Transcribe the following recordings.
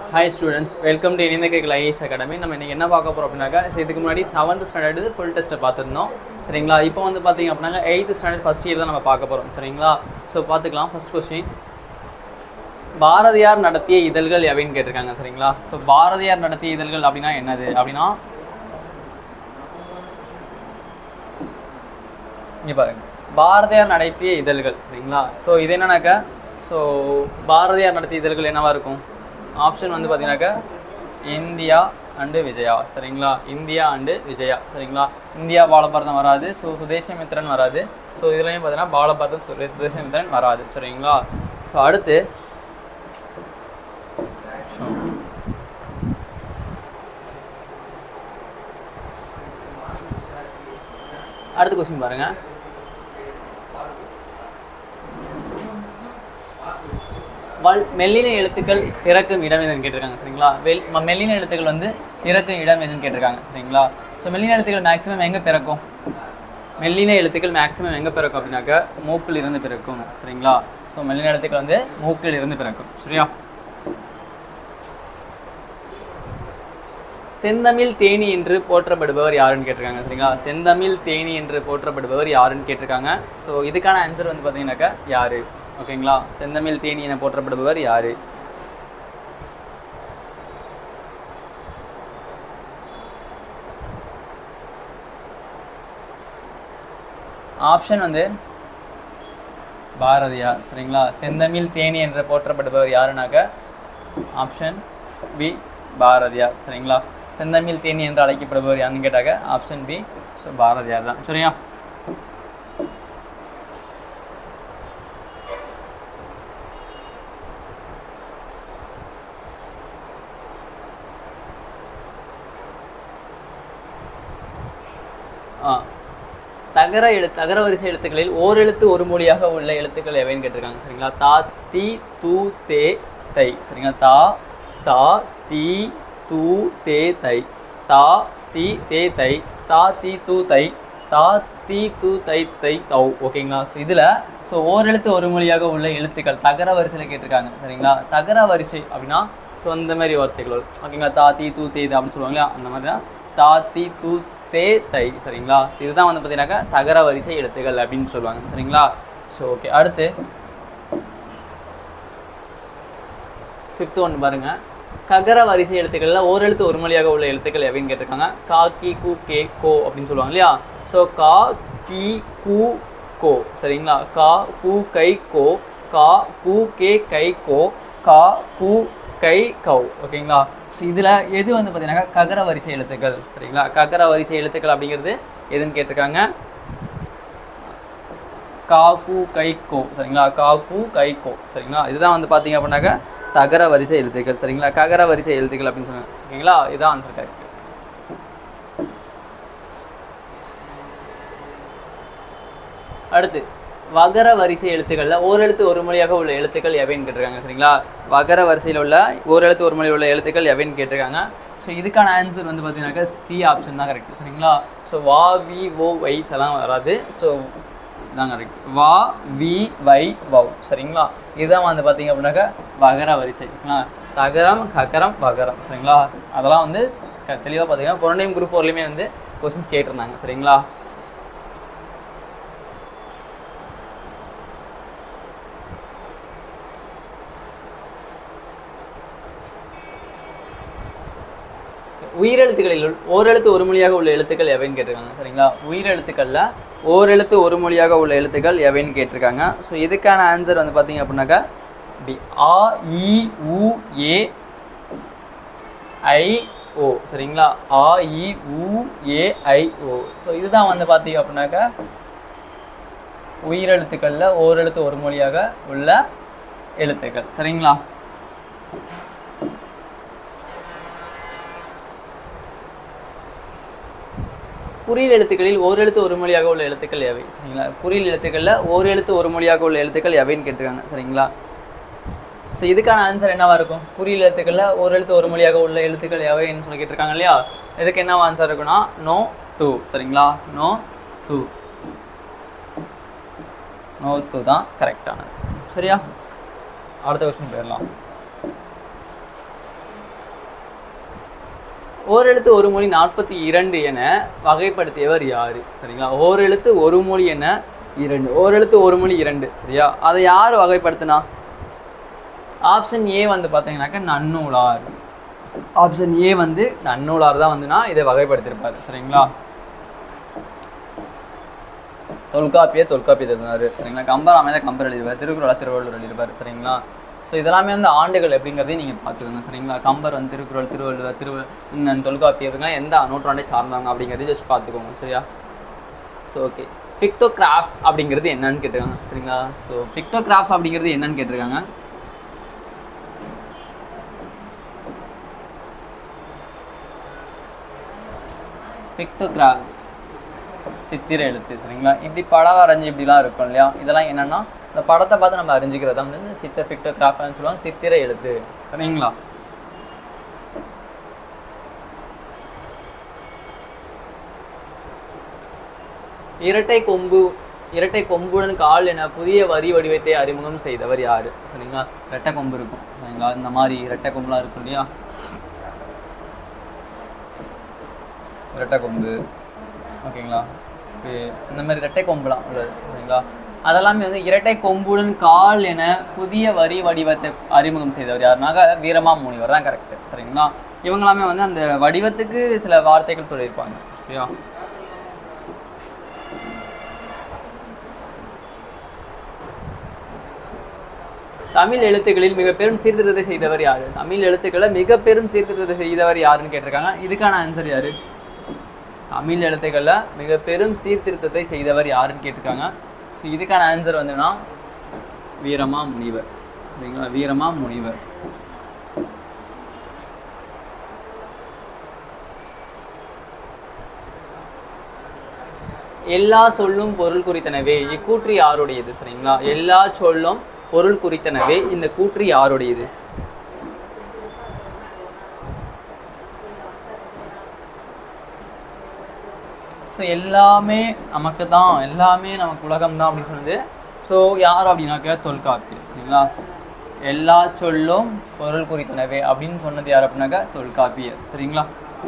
Hi students welcome to இணைந்த கேக்கல் IAS academy நம்ம இன்னைக்கு என்ன பார்க்க போகிறோம் அப்படின்னாக்கா so இதுக்கு முன்னாடி செவன்த் ஸ்டாண்டர்டு ஃபுல் டெஸ்ட்டை பார்த்துருந்தோம் சரிங்களா இப்போ வந்து பார்த்தீங்க அப்படின்னாக்கா எயித்து ஸ்டாண்டர்ட் ஃபஸ்ட் இயர் தான் நம்ம பார்க்க போகிறோம் சரிங்களா ஸோ பார்த்துக்கலாம் ஃபர்ஸ்ட் கொஸ்டின் பாரதியார் நடத்திய இதழ்கள் எவைன்னு கேட்டிருக்காங்க சரிங்களா ஸோ பாரதியார் நடத்திய இதழ்கள் அப்படின்னா என்னது அப்படின்னா இங்கே பாருங்க பாரதியார் நடத்திய இதழ்கள் சரிங்களா ஸோ இது என்னன்னாக்கா ஸோ பாரதியார் நடத்திய இதழ்கள் என்னவா இருக்கும் ஆப்ஷன் வந்து பார்த்தீங்கன்னாக்கா இந்தியா அண்டு விஜயா சரிங்களா இந்தியா அண்டு விஜயா சரிங்களா இந்தியா பாலபாரதம் வராது ஸோ சுதேசமித்ரன் வராது ஸோ இதுலையும் பார்த்தீங்கன்னா பாலபாரதம் சுரே சுதேசமித்ரன் வராது சரிங்களா ஸோ அடுத்து ஸோ அடுத்த கொஸ்டின் பாருங்க வல் மெல்லின எழுத்துக்கள் பிறக்கும் இடம் எதுன்னு கேட்டிருக்காங்க சரிங்களா வெல் ம- மெல்லின எழுத்துக்கள் வந்து பிறக்கும் இடம் எதுன்னு கேட்டிருக்காங்க சரிங்களா ஸோ மெல்லின எழுத்துக்கள் மேக்ஸிமம் எங்கே பிறக்கும் மெல்லின எழுத்துக்கள் மேக்ஸிமம் எங்கே பிறக்கும் அப்படின்னாக்கா மூக்கில் இருந்து பிறக்கும் சரிங்களா ஸோ மெல்லின எழுத்துக்கள் வந்து மூக்கில் இருந்து பிறக்கும் சரியா செந்தமிழ் தேனி என்று போற்றப்படுபவர் யாருன்னு கேட்டிருக்காங்க சரிங்களா செந்தமிழ் தேனி என்று போற்றப்படுபவர் யாருன்னு கேட்டிருக்காங்க ஸோ இதுக்கான ஆன்சர் வந்து பார்த்தீங்கன்னாக்கா யாரு ஓகேங்களா செந்தமிழ் தேனி என போற்றப்படுபவர் யாரு ஆப்ஷன் வந்து பாரதியார் சரிங்களா செந்தமிழ் தேனி என்று போற்றப்படுபவர் யாருனாக்க ஆப்ஷன் பி பாரதியார் சரிங்களா செந்தமிழ் தேனி என்று அழைக்கப்படுபவர் யாருன்னு கேட்டாக்க ஆப்ஷன் பி ஸோ பாரதியார் தான் சரியா ஆ தகர எழு தகர வரிசை எழுத்துக்களில் ஓரெழுத்து ஒரு மொழியாக உள்ள எழுத்துக்கள் எவைன்னு கேட்டிருக்காங்க சரிங்களா தா தி து தே தை சரிங்களா தா தா தி து தே தை தா தி தே தை தா தி து தை தா தி து தை தை தௌ ஓகேங்களா ஸோ இதில் ஸோ ஓரெழுத்து ஒரு மொழியாக உள்ள எழுத்துக்கள் தகர வரிசையில் கேட்டிருக்காங்க சரிங்களா தகர வரிசை அப்படின்னா ஸோ அந்த மாதிரி வார்த்தைகள் வரும். ஓகேங்களா தா தி து தே அப்படின்னு சொல்லுவாங்க இல்லையா அந்த மாதிரி தான் தா தி து தே தை சரிங்களா ஸோ இதுதான் வந்து பார்த்தீங்கன்னாக்கா தகர வரிசை எழுத்துக்கள் அப்படின்னு சொல்லுவாங்க சரிங்களா ஸோ ஓகே அடுத்து ஃபிஃப்த் ஒன் பாருங்க ககர வரிசை எழுத்துக்கள்ல ஒரு எழுத்து ஒரு மொழியாக உள்ள எழுத்துக்கள் எவைன்னு கேட்டிருக்காங்க கா கி கு கே கோ அப்படின்னு சொல்லுவாங்க இல்லையா ஸோ கா கி கு கோ சரிங்களா கா கு கை கோ கா கு கே கை கோ கா கு கை கௌ ஓகேங்களா ஸோ இதில் எது வந்து பார்த்தீங்கன்னா ககர வரிசை எழுத்துக்கள் சரிங்களா ககர வரிசை எழுத்துக்கள் அப்படிங்கிறது எதுன்னு கேட்டிருக்காங்க காக்கு கைக்கோ சரிங்களா காக்கு கைக்கோ சரிங்களா இதுதான் வந்து பார்த்தீங்க அப்படின்னாக்கா தகர வரிசை எழுத்துக்கள் சரிங்களா ககர வரிசை எழுத்துக்கள் அப்படின்னு சொன்னாங்க ஓகேங்களா இதுதான் ஆன்சர் கரெக்ட் அடுத்து வகர வரிசை எழுத்துக்களில் ஓரெழுத்து ஒரு மொழியாக உள்ள எழுத்துக்கள் எவைன்னு கேட்டிருக்காங்க சரிங்களா வகர வரிசையில் உள்ள ஓரெழுத்து ஒரு மொழி உள்ள எழுத்துக்கள் எவைன்னு கேட்டிருக்காங்க ஸோ இதுக்கான ஆன்சர் வந்து பார்த்தீங்கன்னாக்கா சி ஆப்ஷன் தான் கரெக்ட் சரிங்களா ஸோ வா வி ஓ வைஸ் எல்லாம் வராது ஸோ இதான் கரெக்ட் வா வி வை வவ் சரிங்களா இதுதான் வந்து பார்த்தீங்க அப்படின்னாக்கா வகர வரிசை சரிங்களா தகரம் ககரம் வகரம் சரிங்களா அதெல்லாம் வந்து தெளிவாக பார்த்தீங்கன்னா புரண்டையும் குரூப் ஃபோர்லேயுமே வந்து கொஸ்டின்ஸ் கேட்டிருந்தாங்க சரிங்களா உயிரெழுத்துக்களில் உள்- ஓரெழுத்து ஒரு மொழியாக உள்ள எழுத்துக்கள் எவைன்னு கேட்டிருக்காங்க சரிங்களா உயிரெழுத்துக்களில் ஓரெழுத்து ஒரு மொழியாக உள்ள எழுத்துக்கள் எவைன்னு கேட்டிருக்காங்க ஸோ இதுக்கான ஆன்சர் வந்து பார்த்தீங்க அப்படின்னாக்கா டி ஆ இ உ ஏ ஐ ஓ சரிங்களா ஆ இ உ ஏ ஐ ஓ ஸோ இதுதான் வந்து பார்த்தீங்க அப்படின்னாக்கா உயிரெழுத்துக்களில் ஓரெழுத்து ஒரு மொழியாக உள்ள எழுத்துக்கள் சரிங்களா குறில் எழுத்துக்களில் ஓர் எழுத்து ஒரு மொழியாக உள்ள எழுத்துக்கள் எவை சரிங்களா குறில் எழுத்துக்களில் ஓர் எழுத்து ஒரு மொழியாக உள்ள எழுத்துக்கள் எவைன்னு கேட்டிருக்காங்க சரிங்களா ஸோ இதுக்கான ஆன்சர் என்னவா இருக்கும் குறில் எழுத்துக்களில் ஒரு எழுத்து ஒரு மொழியாக உள்ள எழுத்துக்கள் எவைன்னு சொல்லி கேட்டிருக்காங்க இல்லையா இதுக்கு என்னவா ஆன்சர் இருக்குன்னா நோ தூ சரிங்களா நோ தூ நோ தூ தான் கரெக்டான சரியா அடுத்த கொஸ்டின் போயிடலாம் ஓரெழுத்து ஒரு மொழி நாற்பத்தி இரண்டு என வகைப்படுத்தியவர் யாரு சரிங்களா ஓரெழுத்து ஒரு மொழி என இரண்டு ஓரெழுத்து ஒரு மொழி இரண்டு சரியா அதை யார் வகைப்படுத்தினா ஆப்ஷன் ஏ வந்து பார்த்தீங்கன்னாக்கா நன்னூலார் ஆப்ஷன் ஏ வந்து நன்னூலார் தான் வந்துன்னா இதை வகைப்படுத்தியிருப்பார் சரிங்களா தொல்காப்பிய தொல்காப்பியத்தை எழுதினார் சரிங்களா கம்பர் அமைந்த கம்பர் எழுதியிருப்பார் திருக்குறளா திருவள்ளுவர் எழுதியிருப்பார் சரிங்களா ஸோ இதெல்லாமே வந்து ஆண்டுகள் எப்படிங்கிறதையும் நீங்கள் பார்த்துக்கோங்க சரிங்களா கம்பர் வந்து திருக்குறள் திருவள்ளுவர் திரு இன்னும் தொல்காப்பியத்துலாம் எந்த நூற்றாண்டை சார்ந்தாங்க அப்படிங்கிறதையும் ஜஸ்ட் பார்த்துக்கோங்க சரியா ஸோ ஓகே பிக்டோகிராஃப் அப்படிங்கிறது என்னன்னு கேட்டிருக்காங்க சரிங்களா ஸோ பிக்டோகிராஃப் அப்படிங்கிறது என்னன்னு கேட்டிருக்காங்க பிக்டோகிராஃப் சித்திரை எழுத்து சரிங்களா இப்படி படம் வரைஞ்சி இப்படிலாம் இருக்கும் இல்லையா இதெல்லாம் என்னன்னா இந்த படத்தை பார்த்து நம்ம அறிஞ்சிக்கிறதா வந்து சித்த பிக்டோகிராஃப்னு சொல்லுவாங்க சித்திரை எழுத்து சரிங்களா இரட்டை கொம்பு இரட்டை கொம்புடன் கால் என புதிய வரி வடிவத்தை அறிமுகம் செய்தவர் யாரு சரிங்களா இரட்டை கொம்பு இருக்கும் சரிங்களா இந்த மாதிரி இரட்டை கொம்புலாம் இருக்கும் இல்லையா இரட்டை கொம்பு ஓகேங்களா இப்போ இந்த மாதிரி இரட்டை கொம்புலாம் உள்ளது சரிங்களா அதெல்லாமே வந்து இரட்டை கொம்புடன் கால் என புதிய வரி வடிவத்தை அறிமுகம் செய்தவர் யாருனாக்க வீரமா முனிவர் தான் கரெக்ட் சரிங்களா இவங்களாமே வந்து அந்த வடிவத்துக்கு சில வார்த்தைகள் சொல்லியிருப்பாங்க சரியா தமிழ் எழுத்துக்களில் மிக பெரும் சீர்திருத்தத்தை செய்தவர் யாரு தமிழ் எழுத்துக்களை மிக பெரும் சீர்திருத்தத்தை செய்தவர் யாருன்னு கேட்டிருக்காங்க இதுக்கான ஆன்சர் யாரு தமிழ் எழுத்துக்களில் மிக பெரும் சீர்திருத்தத்தை செய்தவர் யாருன்னு கேட்டிருக்காங்க ஸோ இதுக்கான ஆன்சர் வந்துன்னா வீரமா முனிவர் சரிங்களா வீரமா முனிவர் எல்லா சொல்லும் பொருள் குறித்தனவே இக்கூற்று யாருடையது சரிங்களா எல்லா சொல்லும் பொருள் குறித்தனவே இந்த கூற்று யாருடையது ஸோ எல்லாமே நமக்கு தான் எல்லாமே நமக்கு உலகம் தான் அப்படின்னு சொன்னது ஸோ யார் அப்படின்னாக்க தொல்காப்பியர் சரிங்களா எல்லா சொல்லும் பொருள் குறித்தனவே அப்படின்னு சொன்னது யார் அப்படின்னாக்க தொல்காப்பியர் சரிங்களா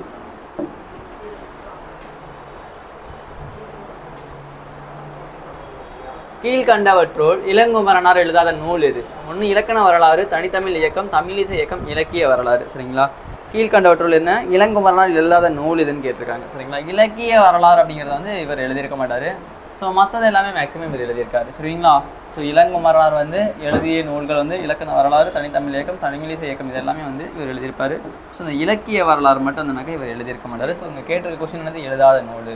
கீழ்கண்டவற்றுள் இளங்குமரனார் எழுதாத நூல் எது ஒன்று இலக்கண வரலாறு தனித்தமிழ் இயக்கம் தமிழிசை இயக்கம் இலக்கிய வரலாறு சரிங்களா கீழ்கண்டவற்றுள் என்ன இளங்குமரனார் எழுதாத நூல் எதுன்னு கேட்டிருக்காங்க சரிங்களா இலக்கிய வரலாறு அப்படிங்கிறத வந்து இவர் எழுதியிருக்க மாட்டார் ஸோ மற்றது எல்லாமே மேக்ஸிமம் இவர் எழுதியிருக்காரு சரிங்களா ஸோ இளங்குமரனார் வந்து எழுதிய நூல்கள் வந்து இலக்கண வரலாறு தனித்தமிழ் இயக்கம் தமிழிசை இயக்கம் இது எல்லாமே வந்து இவர் எழுதியிருப்பாரு ஸோ இந்த இலக்கிய வரலாறு மட்டும் வந்தனாக்கா இவர் எழுதியிருக்க மாட்டார் ஸோ இங்கே கேட்டிருக்க கொஸ்டின் வந்து எழுதாத நூல்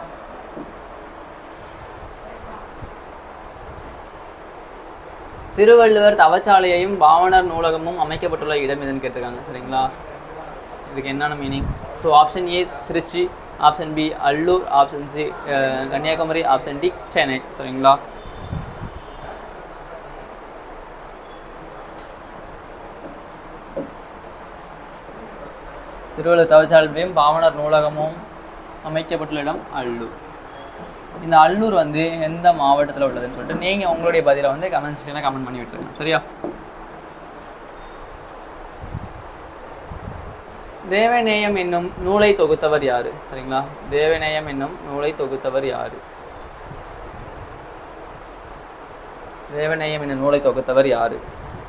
திருவள்ளுவர் தவச்சாலையையும் பாவனர் நூலகமும் அமைக்கப்பட்டுள்ள இடம் எதுன்னு கேட்டிருக்காங்க சரிங்களா இதுக்கு என்னென்ன meaning so option A Trichy option B Allur option C Kanyakumari option D Chennai சரிங்களா திருவள்ளுவர் தவச்சாலையும் பாவனர் நூலகமும் அமைக்கப்பட்டுள்ள இடம் அல்லூர் இந்த அல்லூர் வந்து எந்த மாவட்டத்தில் உள்ளதுன்னு சொல்லிட்டு நீங்கள் உங்களுடைய பதிலை வந்து கமெண்ட் செக்ஷனில் கமெண்ட் பண்ணி விட்டுருங்க சரியா தேவநேயம் என்னும் நூலை தொகுத்தவர் யாரு சரிங்களா தேவநேயம் என்னும் நூலை தொகுத்தவர் யாரு தேவநேயம் என்னும் நூலை தொகுத்தவர் யாரு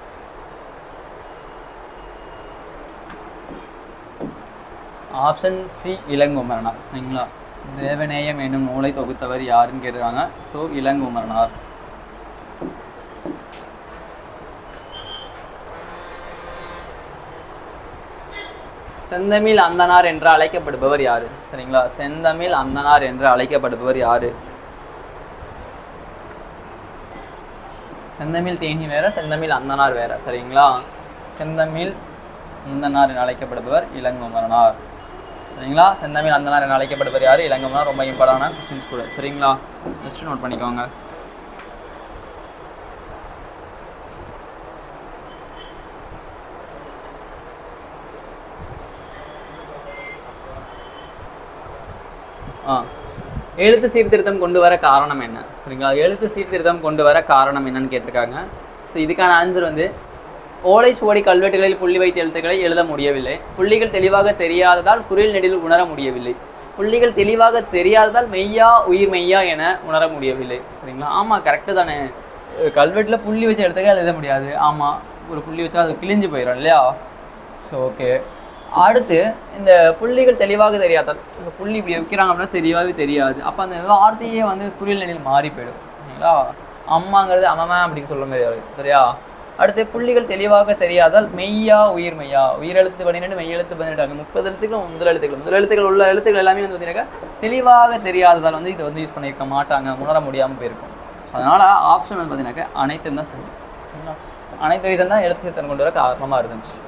ஆப்ஷன் சி இளங்குமரனார் சரிங்களா தேவநேயம் என்னும் நூலை தொகுத்தவர் யாருன்னு கேட்டிருக்காங்க ஸோ இளங்குமரனார் செந்தமிழ் அந்தனார் என்று அழைக்கப்படுபவர் யாரு சரிங்களா செந்தமிழ் அந்தனார் என்று அழைக்கப்படுபவர் யாரு செந்தமிழ் தேனி வேற செந்தமிழ் அந்தனார் வேற சரிங்களா செந்தமிழ் அந்தனார் என அழைக்கப்படுபவர் இளங்குமரனார் சரிங்களா செந்தமிழ் அந்தனார் என அழைக்கப்படுபவர் யார் இளங்குமரனார் ரொம்ப இம்பார்ட்டான கொஸ்டின்ஸ் கூட சரிங்களா ஜஸ்ட் நோட் பண்ணிக்கோங்க ஆ எழுத்து சீர்திருத்தம் கொண்டு வர காரணம் என்ன சரிங்களா எழுத்து சீர்திருத்தம் கொண்டு வர காரணம் என்னன்னு கேட்டிருக்காங்க ஸோ இதுக்கான ஆன்சர் வந்து ஓலை சுவடி கல்வெட்டுகளில் புள்ளி வைத்த எழுத்துக்களை எழுத முடியவில்லை புள்ளிகள் தெளிவாக தெரியாததால் குரில் நெடில் உணர முடியவில்லை புள்ளிகள் தெளிவாக தெரியாததால் மெய்யா உயிர் மெய்யா என உணர முடியவில்லை சரிங்களா ஆமாம் கரெக்டு தானே கல்வெட்டில் புள்ளி வச்ச எழுத்துக்கள் எழுத முடியாது ஆமாம் ஒரு புள்ளி வச்சா அது கிழிஞ்சு போயிடும் இல்லையா ஸோ ஓகே அடுத்து இந்த புள்ளிகள் தெளிவாக தெரியாதால் இந்த புள்ளி இப்படி வைக்கிறாங்க அப்படின்னா தெளிவாகவே தெரியாது அப்போ அந்த வார்த்தையே வந்து குறில் நெடில் மாறி போயிடும் சரிங்களா அம்மாங்கிறது அம்மமா அப்படின்னு சொல்ல முடியாது சரியா அடுத்து புள்ளிகள் தெளிவாக தெரியாதால் மெய்யா உயிர் மெய்யா உயிரெழுத்து பன்னிரெண்டு மெய்யெழுத்து பன்னிரெண்டு அங்கே முப்பது எழுத்துக்களும் முதல் எழுத்துக்கள் முதல் எழுத்துக்கள் உள்ள எழுத்துக்கள் எல்லாமே வந்து பார்த்தீங்கன்னாக்கா தெளிவாக தெரியாததால் வந்து இதை வந்து யூஸ் பண்ணியிருக்க மாட்டாங்க உணர முடியாமல் போயிருக்கும் ஸோ அதனால் ஆப்ஷன் வந்து பார்த்தீங்கன்னாக்கா அனைத்தும் தான் சரி சரிங்களா அனைத்து ரீசன் தான் எழுத்து சித்தன் கொண்டு வர காரணமாக இருந்துச்சு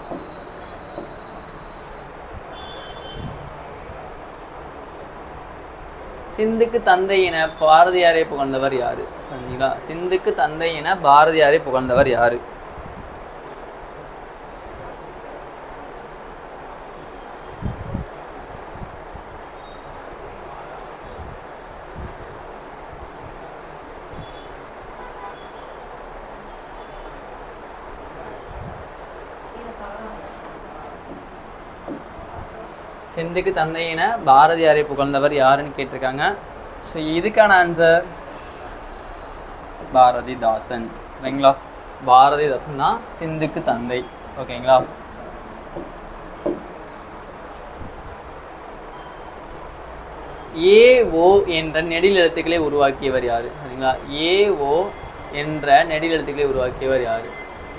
சிந்துக்கு தந்தை என பாரதியாரை புகழ்ந்தவர் யாரு சரிங்களா சிந்துக்கு தந்தை என பாரதியாரை புகழ்ந்தவர் யாரு சிந்துக்கு தந்தை என பாரதியாரை புகழ்ந்தவர் யாருன்னு கேட்டிருக்காங்க ஸோ இதுக்கான ஆன்சர் பாரதிதாசன் சரிங்களா பாரதிதாசன் தான் சிந்துக்கு தந்தை ஓகேங்களா ஏஓ என்ற நெடில் எழுத்துக்களை உருவாக்கியவர் யாரு சரிங்களா ஏஓ என்ற நெடில் எழுத்துக்களை உருவாக்கியவர் யாரு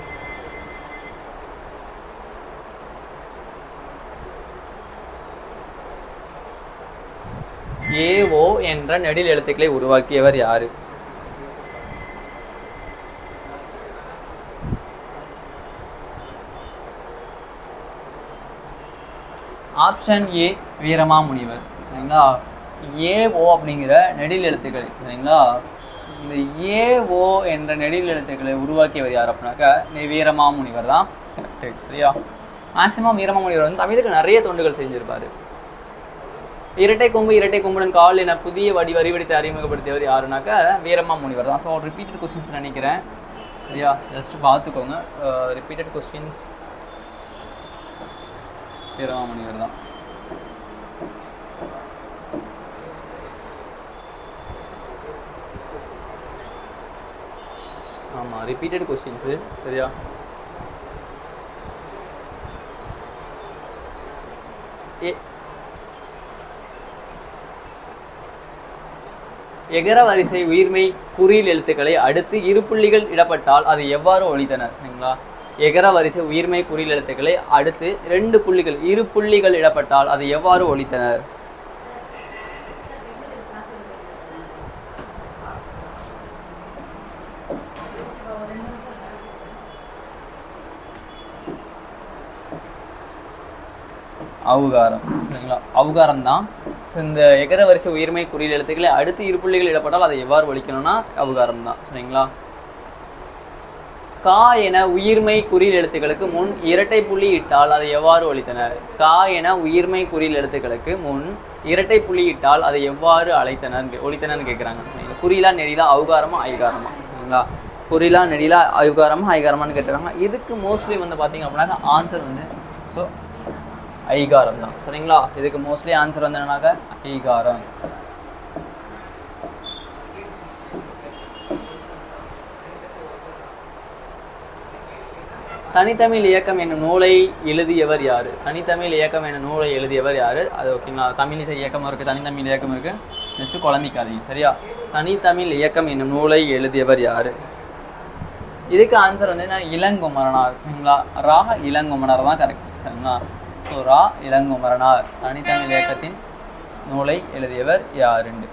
ஏஓ என்ற நெடில் எழுத்துக்களை உருவாக்கியவர் யாரு ஆப்ஷன் ஏ வீரமாமுனிவர் சரிங்களா ஏஓ அப்படிங்கிற நெடில் எழுத்துக்கள் சரிங்களா இந்த ஏஓ என்ற நெடில் எழுத்துக்களை உருவாக்கியவர் யார் அப்படின்னாக்கா நெ- வீரமாமுனிவர் தான் correct. சரியா மேக்சிமம் வீரமாமுனிவர் வந்து தமிழுக்கு நிறைய தொண்டுகள் செஞ்சிருப்பாரு இரட்டை கொம்பு இரட்டை கொம்புடன் கால் என புதிய வடி வரிவடித்தை அறிமுகப்படுத்தியவர் யாருனாக்கா வீரமா முனிவர் தான் ஸோ ரிப்பீட்டட் கொஸ்டின்ஸ் நினைக்கிறேன் சரியா ஜஸ்ட் பார்த்துக்கோங்க ரிப்பீட்டட் கொஸ்டின்ஸ் வீரமா முனிவர் தான் ஆமாம் ரிப்பீட்டட் கொஸ்டின்ஸு சரியா ஏ எகர வரிசை உயிர்மை குறில் எழுத்துக்களை அடுத்து இரு புள்ளிகள் இடப்பட்டால் அது எவ்வாறு ஒழித்தனர் சரிங்களா எகர வரிசை உயிர்மை குறில் எழுத்துக்களை அடுத்து ரெண்டு புள்ளிகள் இரு புள்ளிகள் இடப்பட்டால் அது எவ்வாறு ஒழித்தனர் அவுகாரம் சரிங்களா அவுகாரம் தான் ஸோ இந்த எகர வரிசை உயிர்மை குறில் எழுத்துக்களை அடுத்து இரு புள்ளிகள் இடப்பட்டால் அதை எவ்வாறு ஒழிக்கணும்னா அவுகாரம் தான் சரிங்களா கா என உயிர்மை குறில் எழுத்துக்களுக்கு முன் இரட்டை புள்ளி இட்டால் அதை எவ்வாறு ஒழித்தனர் கா என உயிர்மை குறில் எழுத்துக்களுக்கு முன் இரட்டை புள்ளி இட்டால் அதை எவ்வாறு அழைத்தனர் ஒழித்தனர்னு கேட்குறாங்க சரிங்களா குறிலா நெடிலா அவுகாரமா ஐகாரமா சரிங்களா குறிலா நெடிலா ஐகாரமா ஐகாரமான்னு கேட்டுருக்காங்க இதுக்கு மோஸ்ட்லி வந்து பார்த்தீங்க அப்படின்னாக்கா ஆன்சர் வந்து ஸோ ஐகாரம் தான் சரிங்களா இதுக்கு மோஸ்ட்லி ஆன்சர் வந்து என்னன்னாக்கா ஐகாரம் தனித்தமிழ் இயக்கம் என்னும் நூலை எழுதியவர் யாரு தனித்தமிழ் இயக்கம் என்னும் நூலை எழுதியவர் யாரு அது ஓகேங்களா தமிழிசை இயக்கம் இருக்கு தனித்தமிழ் இயக்கம் இருக்கு நெக்ஸ்ட் குழம்பிக்காதீங்க சரியா தனித்தமிழ் இயக்கம் என்னும் நூலை எழுதியவர் யாரு இதுக்கு ஆன்சர் வந்து என்ன இளங்குமரனார் சரிங்களா ரா இளங்குமரனார் தான் கரெக்ட் சரிங்களா ஸோ ரா இளங்குமரனார் தனித்தமிழ் இயக்கத்தின் நூலை எழுதியவர் யாருண்டு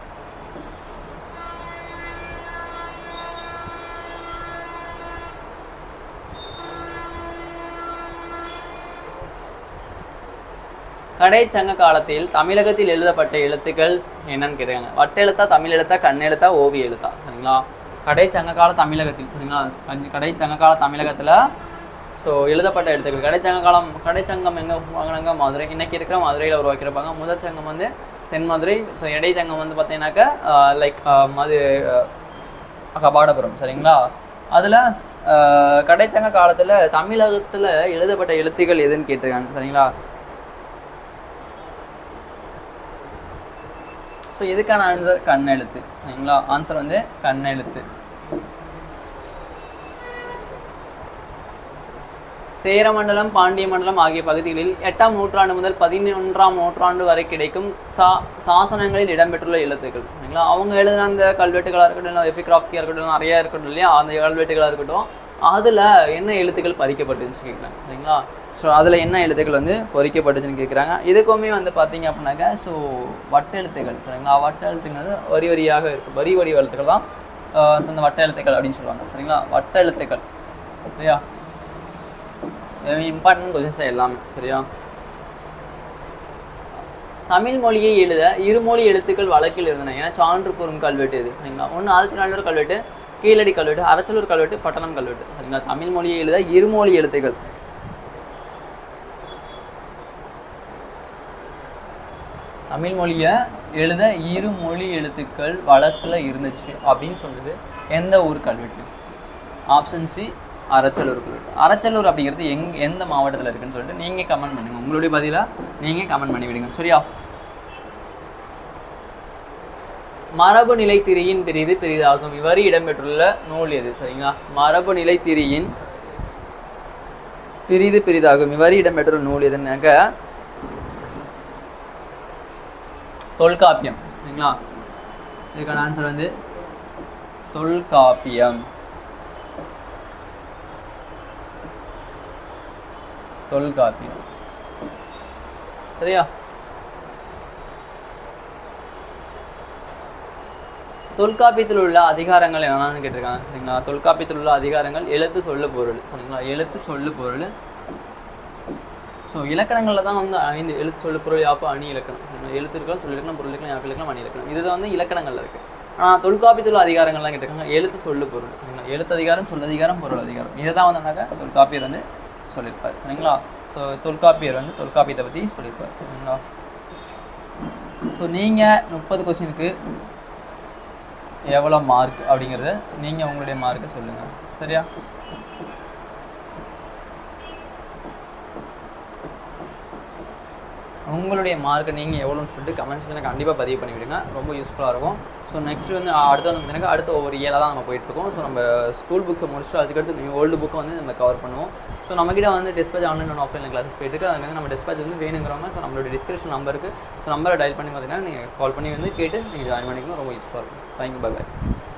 கடைச்சங்க காலத்தில் தமிழகத்தில் எழுதப்பட்ட எழுத்துக்கள் என்னன்னு கேட்டாங்க வட்ட எழுத்தா தமிழ் எழுத்தா கண்ணெழுத்தா ஓவிய எழுத்தா சரிங்களா கடைச்சங்க கால தமிழகத்தில் சரிங்களா கஞ்சி- கடைச்சங்க கால தமிழகத்தில் ஸோ எழுதப்பட்ட எழுத்துக்கள் கடைச்சங்க காலம் கடைச்சங்கம் எங்கே வாங்கினாங்க மதுரை இன்னைக்கு இருக்கிற மதுரையில் உருவாக்கியிருப்பாங்க முதல் சங்கம் வந்து தென் மதுரை ஸோ இடைச்சங்கம் வந்து பார்த்தீங்கன்னாக்கா லைக் மது அஹ், கபாடபுரம் சரிங்களா அதில் ஆஹ் கடைச்சங்க காலத்துல தமிழகத்துல எழுதப்பட்ட எழுத்துக்கள் எதுன்னு கேட்டிருக்காங்க சரிங்களா ஸோ இதுக்கான ஆன்சர் கண்ணெழுத்து சரிங்களா ஆன்சர் வந்து கண்ணெழுத்து சேரமண்டலம் பாண்டிய மண்டலம் ஆகிய பகுதிகளில் எட்டாம் நூற்றாண்டு முதல் பதினொன்றாம் நூற்றாண்டு வரை கிடைக்கும் சா சாசனங்களில் இடம்பெற்றுள்ள எழுத்துக்கள் சரிங்களா அவங்க எழுதின அந்த கல்வெட்டுகளாக இருக்கட்டும் இல்லை எபிகிராஃபியாக இருக்கட்டும் நிறையா இருக்கட்டும் இல்லையா அந்த கல்வெட்டுகளாக இருக்கட்டும் அதில் என்ன எழுத்துக்கள் பறிக்கப்பட்டுச்சுன்னு கேட்குறாங்க சரிங்களா ஸோ அதில் என்ன எழுத்துக்கள் வந்து பொறிக்கப்பட்டுச்சுன்னு கேட்குறாங்க இதுக்குமே வந்து பார்த்தீங்க அப்படின்னாக்கா ஸோ வட்ட எழுத்துக்கள் சரிங்களா வட்ட எழுத்துங்கிறது வரி வரியாக இருக்கும் வரி வடி எழுத்துக்கள் தான் ஆஹ் so இந்த வட்ட எழுத்துக்கள் அப்படின்னு சொல்லுவாங்க சரிங்களா வட்ட எழுத்துக்கள் சரியா இம்பார்ட்டன்ட் கொஸ்டின்ஸ் எல்லாமே சரியா தமிழ் மொழியை எழுத இருமொழி எழுத்துக்கள் வழக்கில் இருந்தன ஏன்னா சான்று கூறும் கல்வெட்டு இது சரிங்களா ஒன்று ஆதிச்சநல்லூர் கல்வெட்டு கீழடி கல்வெட்டு அரச்சலூர் கல்வெட்டு பட்டணம் கல்வெட்டு சரிங்களா தமிழ் மொழியை எழுத இருமொழி எழுத்துக்கள் தமிழ் மொழியை எழுத இரு மொழி எழுத்துக்கள் வழக்கில் இருந்துச்சு அப்படின்னு சொல்லுது எந்த ஊர் கல்வெட்டு ஆப்ஷன் சி அரச்சலூர் கல்வெட்டு அரச்சலூர் அப்படிங்கிறது எங் எந்த மாவட்டத்தில் இருக்குன்னு சொல்லிட்டு நீங்கள் கமெண்ட் பண்ணுங்க உங்களுடைய பதிலாக நீங்கள் கமெண்ட் பண்ணி விடுங்க சரியா மரபு நிலைத்திரியின் பிரிது பெரிதாகும் இவ்வாறு இடம்பெற்றுள்ள நூல் எது சரிங்களா மரபு நிலைத்திரியின் பிரிது பெரிதாகும் இவ்வாறு இடம்பெற்றுள்ள நூல் எதுன்னாக்க தொல்காப்பியம் சரிங்களா இதுக்கான ஆன்சர் வந்து தொல்காப்பியம் தொல்காப்பியம் சரியா தொல்காப்பியத்தில் உள்ள அதிகாரங்கள் என்னன்னு கேட்டிருக்காங்க சரிங்களா தொல்காப்பியத்தில் உள்ள அதிகாரங்கள் எழுத்து சொல்லு பொருள் சரிங்களா எழுத்து சொல்லு பொருள் ஸோ இலக்கணங்களில் தான் வந்து ஐந்து எழுத்து சொல்லு பொருள் யாப்பு அணி இலக்கணம் சரிங்களா? எழுத்து இருக்கலாம் சொல்லு இலக்கணம் பொருள் இலக்கணம் யாப்பு இலக்கணம் அணி இலக்கணம் இதுதான் வந்து இலக்கணங்கள்ல இருக்கு ஆனால் தொல்காப்பியத்தில் உள்ள அதிகாரங்கள்லாம் கேட்டிருக்காங்க எழுத்து சொல்லு பொருள் சரிங்களா எழுத்து அதிகாரம் சொல் அதிகாரம் பொருள் அதிகாரம் இதை தான் வந்தோம்னாக்கா தொல்காப்பியர் வந்து சொல்லியிருப்பார் சரிங்களா ஸோ தொல்காப்பியர் வந்து தொல்காப்பியத்தை பற்றி சொல்லியிருப்பார் சரிங்களா ஸோ நீங்கள் முப்பது கொஸ்டினுக்கு எவ்வளோ மார்க் அப்படிங்கிறத நீங்கள் உங்களுடைய மார்க்கை சொல்லுங்கள் சரியா உங்களுடைய மார்க்கை நீங்கள் எவ்வளோன்னு சொல்லிட்டு கமெண்ட் செக்ஷனில் கண்டிப்பாக பதிவு பண்ணி விடுங்க ரொம்ப யூஸ்ஃபுல்லாக இருக்கும் ஸோ நெக்ஸ்ட் வந்து அடுத்து வந்து எனக்கு அடுத்த ஒவ்வொரு ஏழாக தான் நம்ம போயிட்டுருக்கோம் ஸோ நம்ம ஸ்கூல் புக்ஸை முடிச்சுட்டு அதுக்கடுத்து நியூ ஓல்டு புக்கை வந்து நம்ம கவர் பண்ணுவோம் ஸோ நம்மக்கிட்ட வந்து dispatch online and offline classes போயிட்டு இருக்கு அதுக்கு வந்து நம்ம டிஸ்பேச் வந்து வேணுங்கிறவங்க ஸோ நம்மளோட டிஸ்கிரிப்ஷன் நம்பருக்கு ஸோ நம்பரை டயல் பண்ணி பார்த்தீங்கன்னா நீங்கள் கால் பண்ணி வந்து கேட்டு நீங்கள் ஜாயின் பண்ணிக்கலாம் ரொம்ப யூஸ்ஃபுல்லாக இருக்கும் தேங்க்யூ பை பை